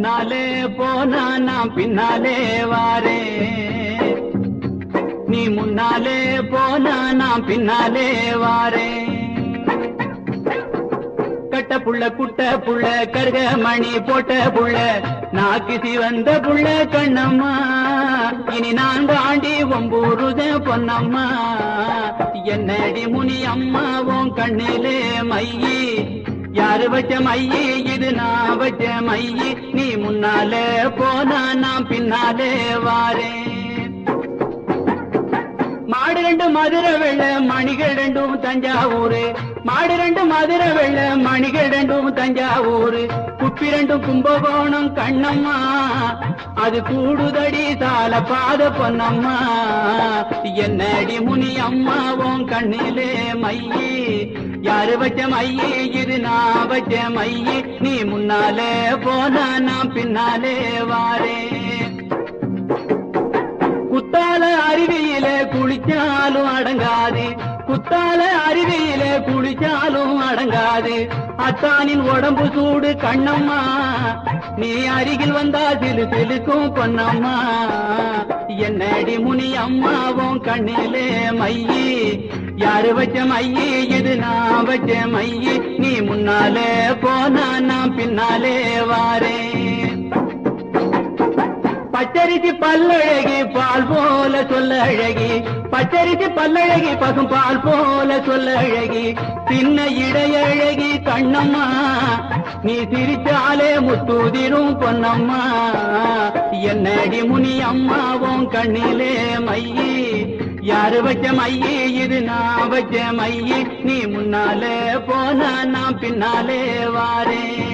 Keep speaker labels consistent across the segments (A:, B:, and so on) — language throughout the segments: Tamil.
A: முன்னாலே போனா நான் பின்னாலே வாரே நீ முன்னாலே போனா நான் பின்னாலே வாரே கட்ட புள்ள குட்ட புள்ள கருக மணி போட்ட புள்ள நாக்கு வந்த புள்ள கண்ணம்மா இனி நான் தாண்டி ஒம்பூருத பொன்னம்மா என்னடி முனி அம்மா உன் கண்ணிலே மையி யாரு வச்ச மையி இது நான் வச்ச மையி நீ முன்னாலே போனா நான் பின்னாலே வாரேன் மாடு ரெண்டு மதுரை வெள்ள மணிகள் ரெண்டும் தஞ்சாவூரு மாடு ரெண்டு மதுரை வெள்ள மணிகள் ரெண்டும் தஞ்சாவூரு குப்பி ரெண்டும் கும்பகோணம் கண்ணம்மா அது கூடுதடி சால பாத பொன்னம்மா என்னடி முனி அம்மா உன் கண்ணிலே மையி யாரு வச்ச மையி இது நான் வச்ச மையி நீ முன்னாலே போனா நான் பின்னாலே வாரேன் குத்தால அருவியில குளிச்சாலும் அடங்காது குத்தால அருவியில குளிச்சாலும் அடங்காது அத்தானின் உடம்பு சூடு கண்ணம்மா நீ அருகில் வந்தா சிலு சிலுக்கும் பொன்னம்மா என்னடி முனி அம்மாவும் கண்ணிலே மையி யாரு வச்ச மையி இது நான் வச்ச மையி நீ முன்னாலே போனா நான் பின்னாலே வாரேன் பச்சரிசி பல்லழகி பால் போல சொல்ல அழகி பச்சரிசி பல்லழகி பசும் பால் போல சொல்ல அழகி சின்ன இடையழகி கண்ணம்மா நீ சிரிச்சாலே முத்தூதிரும் பொன்னம்மா என்னடி முனி அம்மாவும் கண்ணிலே மையி யாரு வச்ச மையி இது நான் வச்ச மையி நீ முன்னாலே போனா நான் பின்னாலே வாரேன்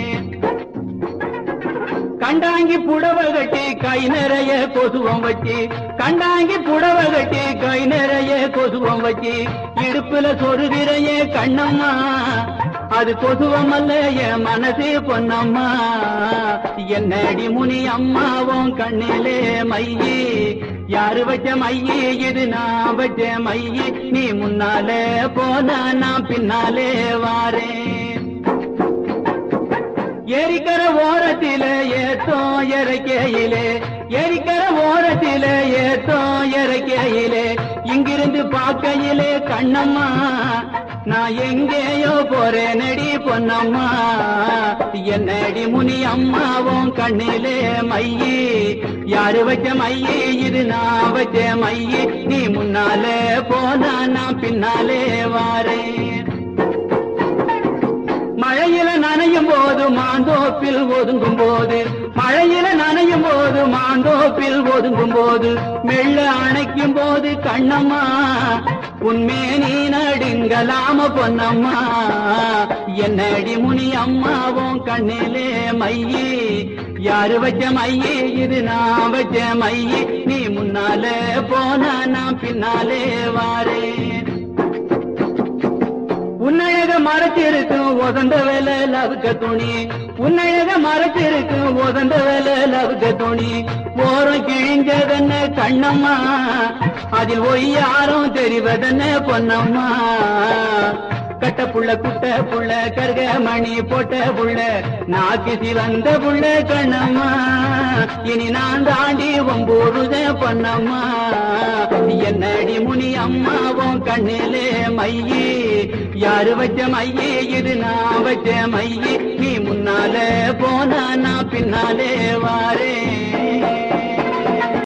A: கண்டாங்கி புடவ கட்டி கை நிறைய கொசுவம் வச்சு கண்டாங்கி புடவ கட்டி கை நிறைய கொசுவம் வச்சு இடுப்புல சொருதிரைய கண்ணம்மா அது கொசுவம் அல்ல என் மனசே பொன்னம்மா என்னடி முனி அம்மாவும் கண்ணிலே மையி யாரு வச்ச மையி இது நான் வச்ச மையி நீ முன்னாலே போனா நான் பின்னாலே வாரேன் ஏரிக்கர ஓரத்தில ஏத்தோ இறக்கையிலே ஏரிக்கர ஓரத்தில ஏத்தோ இறக்கையிலே இங்கிருந்து பார்க்கையிலே கண்ணம்மா நான் எங்கேயோ போறேன் நடி பொன்னம்மா என்னடி முனி அம்மாவும் கண்ணிலே மையி யாரு வச்ச மையி இது நான் வச்ச மையி நீ முன்னாலே போனா நான் பின்னாலே வாரேன் மழையில நனையும் போது மாந்தோப்பில் ஒதுங்கும் போது மழையில நனையும் போது மாந்தோப்பில் ஒதுங்கும் போது மெல்ல அணைக்கும் போது கண்ணம்மா உன்மேனி நடுங்கலாம பொன்னம்மா என்னடி முனி அம்மாவும் கண்ணிலே மையி யாரு வச்ச மையி இது நான் வச்ச மையி நீ முன்னாலே போனா நான் பின்னாலே வாரேன் உன்னழக மறைச்சிருக்கும் உதந்த வேலை லவுக்க துணி உன்னழக மறைச்சிருக்கும் உதந்த வேலை லவுக்க துணி ஓரம் கிழிஞ்சதென்ன கண்ணம்மா அதில் ஒய்யாரும் தெரிவதென்ன பொன்னம்மா கட்ட புள்ள குட்ட புள்ள கருக மணி போட்ட புள்ள நாக்கு சிவந்த புள்ள கண்ணம்மா இனி நான் தாண்டி ஒம்பூருத பொன்னம்மா என்னடி முனி அம்மாவும் கண்ணிலே மையி யாரு வச்ச மையி இது நான் வச்ச மையி நீ முன்னாலே போனா நான் பின்னாலே